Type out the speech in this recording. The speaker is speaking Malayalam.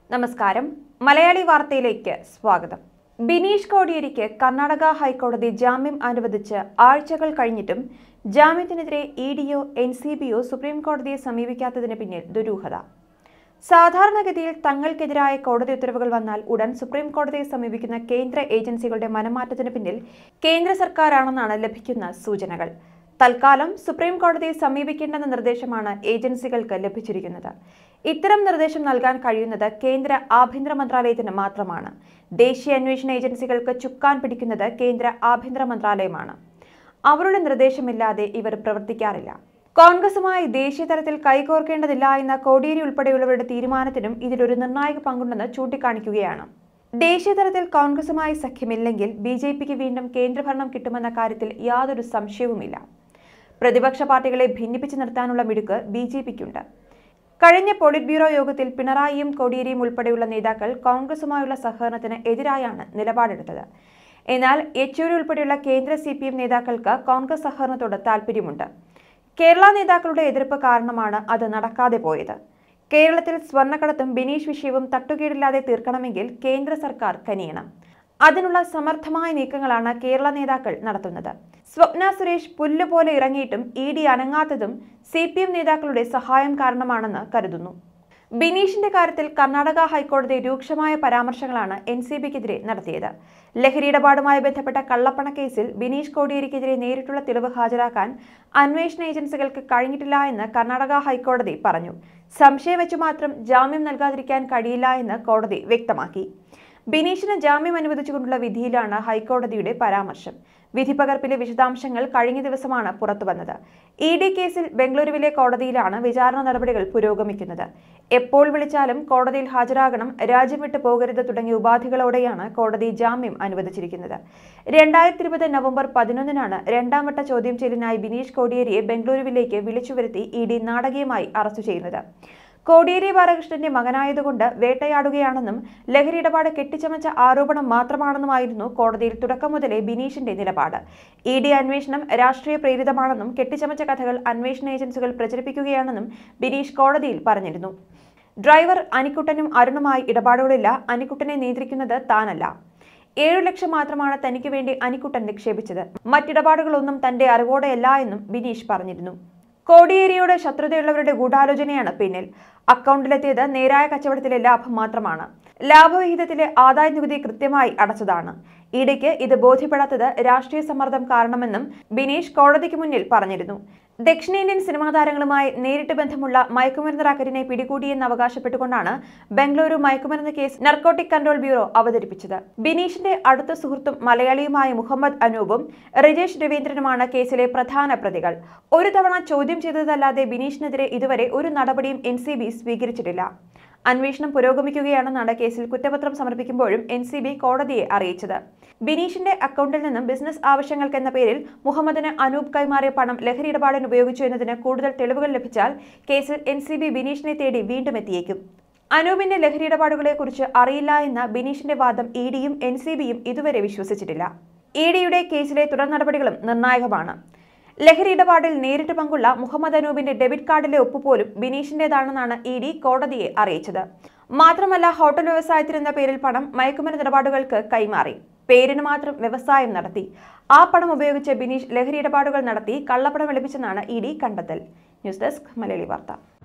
നമസ്കാരം മലയാളി വാർത്തയിലേക്ക് സ്വാഗതം ബിനീഷ് കോടിയേരിക്ക് കർണാടക ഹൈക്കോടതി ജാമ്യം അനുവദിച്ച് ആഴ്ചകൾ കഴിഞ്ഞിട്ടും ജാമ്യത്തിനെതിരെ ഇ ഡിയോ എൻ സി ബിയോ സുപ്രീം കോടതിയെ സമീപിക്കാത്തതിന് പിന്നിൽ ദുരൂഹത സാധാരണഗതിയിൽ തങ്ങൾക്കെതിരായ കോടതി ഉത്തരവുകൾ വന്നാൽ ഉടൻ സുപ്രീം കോടതിയെ സമീപിക്കുന്ന കേന്ദ്ര ഏജൻസികളുടെ മനമാറ്റത്തിന് പിന്നിൽ കേന്ദ്ര സർക്കാരാണെന്നാണ് ലഭിക്കുന്ന സൂചനകൾ തൽക്കാലം സുപ്രീം കോടതിയെ സമീപിക്കേണ്ടെന്ന നിർദ്ദേശമാണ് ഏജൻസികൾക്ക് ലഭിച്ചിരിക്കുന്നത് ഇത്തരം നിർദ്ദേശം നൽകാൻ കഴിയുന്നത് കേന്ദ്ര ആഭ്യന്തര മന്ത്രാലയത്തിന് മാത്രമാണ് ദേശീയ അന്വേഷണ ഏജൻസികൾക്ക് ചുക്കാൻ പിടിക്കുന്നത് കേന്ദ്ര ആഭ്യന്തര മന്ത്രാലയമാണ് അവരുടെ നിർദ്ദേശമില്ലാതെ ഇവർ പ്രവർത്തിക്കാറില്ല കോൺഗ്രസുമായി ദേശീയ തലത്തിൽ കൈകോർക്കേണ്ടതില്ല എന്ന കോടിയേരി ഉൾപ്പെടെയുള്ളവരുടെ തീരുമാനത്തിനും ഇതിലൊരു നിർണായക പങ്കുണ്ടെന്ന് ചൂണ്ടിക്കാണിക്കുകയാണ് ദേശീയ തലത്തിൽ കോൺഗ്രസുമായി സഖ്യമില്ലെങ്കിൽ ബി ജെ പിക്ക് വീണ്ടും കേന്ദ്രഭരണം കിട്ടുമെന്ന കാര്യത്തിൽ യാതൊരു സംശയവുമില്ല പ്രതിപക്ഷ പാർട്ടികളെ ഭിന്നിപ്പിച്ചു നിർത്താനുള്ള മിടുക്ക് ബി ജെ പിക്കുണ്ട് കഴിഞ്ഞ പോളിറ്റ് ബ്യൂറോ യോഗത്തിൽ പിണറായിയും കോടിയേരിയും ഉൾപ്പെടെയുള്ള നേതാക്കൾ കോൺഗ്രസുമായുള്ള സഹകരണത്തിന് എതിരായാണ് നിലപാടെടുത്തത് എന്നാൽ യെച്ചൂരി ഉൾപ്പെടെയുള്ള കേന്ദ്ര സി പി എം നേതാക്കൾക്ക് കോൺഗ്രസ് സഹകരണത്തോട് താൽപ്പര്യമുണ്ട് കേരള നേതാക്കളുടെ എതിർപ്പ് കാരണമാണ് അത് നടക്കാതെ പോയത് കേരളത്തിൽ സ്വർണ്ണക്കടത്തും ബിനീഷ് വിഷയവും തട്ടുകേടില്ലാതെ തീർക്കണമെങ്കിൽ കേന്ദ്ര സർക്കാർ കനിയണം അതിനുള്ള സമർത്ഥമായ നീക്കങ്ങളാണ് കേരള നേതാക്കൾ നടത്തുന്നത് സ്വപ്ന സുരേഷ് പുല്ലുപോലെ ഇറങ്ങിയിട്ടും ഇ ഡി അനങ്ങാത്തതും സി പി എം നേതാക്കളുടെ സഹായം കാരണമാണെന്ന് കരുതുന്നു ബിനീഷിന്റെ കാര്യത്തിൽ കർണാടക ഹൈക്കോടതി രൂക്ഷമായ പരാമർശങ്ങളാണ് എൻ സി ബിക്കെതിരെ നടത്തിയത് ലഹരി ഇടപാടുമായി ബന്ധപ്പെട്ട കള്ളപ്പണ കേസിൽ ബിനീഷ് കോടിയേരിക്കെതിരെ നേരിട്ടുള്ള തെളിവ് ഹാജരാക്കാൻ അന്വേഷണ ഏജൻസികൾക്ക് കഴിഞ്ഞിട്ടില്ല എന്ന് കർണാടക ഹൈക്കോടതി പറഞ്ഞു സംശയം വെച്ചു മാത്രം ജാമ്യം നൽകാതിരിക്കാൻ കഴിയില്ല എന്ന് കോടതി വ്യക്തമാക്കി ബിനീഷിന് ജാമ്യം അനുവദിച്ചുകൊണ്ടുള്ള വിധിയിലാണ് ഹൈക്കോടതിയുടെ പരാമർശം വിധി പകർപ്പിലെ വിശദാംശങ്ങൾ കഴിഞ്ഞ ദിവസമാണ് പുറത്തുവന്നത് ഇ ഡി കേസിൽ ബംഗളൂരുവിലെ കോടതിയിലാണ് വിചാരണ നടപടികൾ പുരോഗമിക്കുന്നത് എപ്പോൾ വിളിച്ചാലും കോടതിയിൽ ഹാജരാകണം രാജ്യം വിട്ടു പോകരുത് തുടങ്ങിയ ഉപാധികളോടെയാണ് കോടതി ജാമ്യം അനുവദിച്ചിരിക്കുന്നത് രണ്ടായിരത്തി ഇരുപത് നവംബർ പതിനൊന്നിനാണ് രണ്ടാം വട്ട ചോദ്യം ചെയ്യലിനായി ബിനീഷ് കോടിയേരിയെ ബംഗളൂരുവിലേക്ക് വിളിച്ചു വരുത്തി ഇ ഡി നാടകീയമായി അറസ്റ്റ് ചെയ്യുന്നത് കോടിയേരി ബാലകൃഷ്ണന്റെ മകനായതുകൊണ്ട് വേട്ടയാടുകയാണെന്നും ലഹരി ഇടപാട് കെട്ടിച്ചമച്ച ആരോപണം മാത്രമാണെന്നുമായിരുന്നു കോടതിയിൽ തുടക്കം മുതലേ ബിനീഷിന്റെ നിലപാട് ഇ ഡി അന്വേഷണം രാഷ്ട്രീയ പ്രേരിതമാണെന്നും കെട്ടിച്ചമച്ച കഥകൾ അന്വേഷണ ഏജൻസികൾ പ്രചരിപ്പിക്കുകയാണെന്നും ബിനീഷ് കോടതിയിൽ പറഞ്ഞിരുന്നു ഡ്രൈവർ അനിക്കുട്ടനും അരുണുമായി ഇടപാടുകളില്ല അനിക്കുട്ടനെ നിയന്ത്രിക്കുന്നത് താനല്ല ഏഴു ലക്ഷം മാത്രമാണ് തനിക്ക് വേണ്ടി അനിക്കുട്ടൻ നിക്ഷേപിച്ചത് മറ്റിടപാടുകളൊന്നും തന്റെ അറിവോടെയല്ല എന്നും ബിനീഷ് പറഞ്ഞിരുന്നു കോടിയേരിയോട് ശത്രുതയുള്ളവരുടെ ഗൂഢാലോചനയാണ് പിന്നിൽ അക്കൗണ്ടിലെത്തിയത് നേരായ കച്ചവടത്തിലെ ലാഭം മാത്രമാണ് ലാഭവിഹിതത്തിലെ ആദായ നികുതി കൃത്യമായി അടച്ചതാണ് ഇടയ്ക്ക് ഇത് ബോധ്യപ്പെടാത്തത് രാഷ്ട്രീയ സമ്മർദ്ദം കാരണമെന്നും ബിനീഷ് കോടതിക്ക് മുന്നിൽ പറഞ്ഞിരുന്നു ദക്ഷിണേന്ത്യൻ സിനിമാ താരങ്ങളുമായി നേരിട്ട് ബന്ധമുള്ള മയക്കുമരുന്ന് റാക്കറ്റിനെ പിടികൂടിയെന്ന് അവകാശപ്പെട്ടുകൊണ്ടാണ് ബംഗളൂരു മയക്കുമരുന്ന് കേസ് നർക്കോട്ടിക് കൺട്രോൾ ബ്യൂറോ അവതരിപ്പിച്ചത് ബിനീഷിന്റെ അടുത്ത സുഹൃത്തും മലയാളിയുമായ മുഹമ്മദ് അനൂപും റിജേഷ് രവീന്ദ്രനുമാണ് കേസിലെ പ്രധാന പ്രതികൾ ഒരു തവണ ചോദ്യം ചെയ്തതല്ലാതെ ബിനീഷിനെതിരെ ഇതുവരെ ഒരു നടപടിയും എൻ സ്വീകരിച്ചിട്ടില്ല അന്വേഷണം പുരോഗമിക്കുകയാണെന്നാണ് കേസിൽ കുറ്റപത്രം സമർപ്പിക്കുമ്പോഴും എൻ സി ബി കോടതിയെ അറിയിച്ചത് ബിനീഷിന്റെ അക്കൗണ്ടിൽ നിന്നും ബിസിനസ് ആവശ്യങ്ങൾക്കെന്ന പേരിൽ മുഹമ്മദിന് അനൂപ് കൈമാറിയ പണം ലഹരി ഇടപാടിന് ഉപയോഗിച്ചു എന്നതിന് കൂടുതൽ തെളിവുകൾ ലഭിച്ചാൽ കേസിൽ എൻ സി ബി ബിനീഷിനെ തേടി വീണ്ടും എത്തിയേക്കും അനൂപിന്റെ ലഹരി ഇടപാടുകളെക്കുറിച്ച് അറിയില്ല എന്ന ബിനീഷിന്റെ വാദം ഇ ഡിയും എൻ സി ബിയും ഇതുവരെ വിശ്വസിച്ചിട്ടില്ല ഇ ഡിയുടെ കേസിലെ തുടർ നടപടികളും നിർണായകമാണ് ലഹരി ഇടപാടിൽ നേരിട്ട് പങ്കുള്ള മുഹമ്മദ് അനൂപിന്റെ ഡെബിറ്റ് കാർഡിലെ ഒപ്പുപോലും ബിനീഷിന്റേതാണെന്നാണ് ഇ ഡി കോടതിയെ അറിയിച്ചത് മാത്രമല്ല ഹോട്ടൽ വ്യവസായത്തിനെന്ന പേരിൽ പണം മയക്കുമരുന്ന് ഇടപാടുകൾക്ക് കൈമാറി പേരിന് മാത്രം വ്യവസായം നടത്തി ആ പണം ഉപയോഗിച്ച് ബിനീഷ് ലഹരി ഇടപാടുകൾ നടത്തി കള്ളപ്പണം വെളുപ്പിച്ചെന്നാണ് ഇ ഡി കണ്ടെത്തൽ ന്യൂസ് ഡെസ്ക് മലയാളി വാർത്ത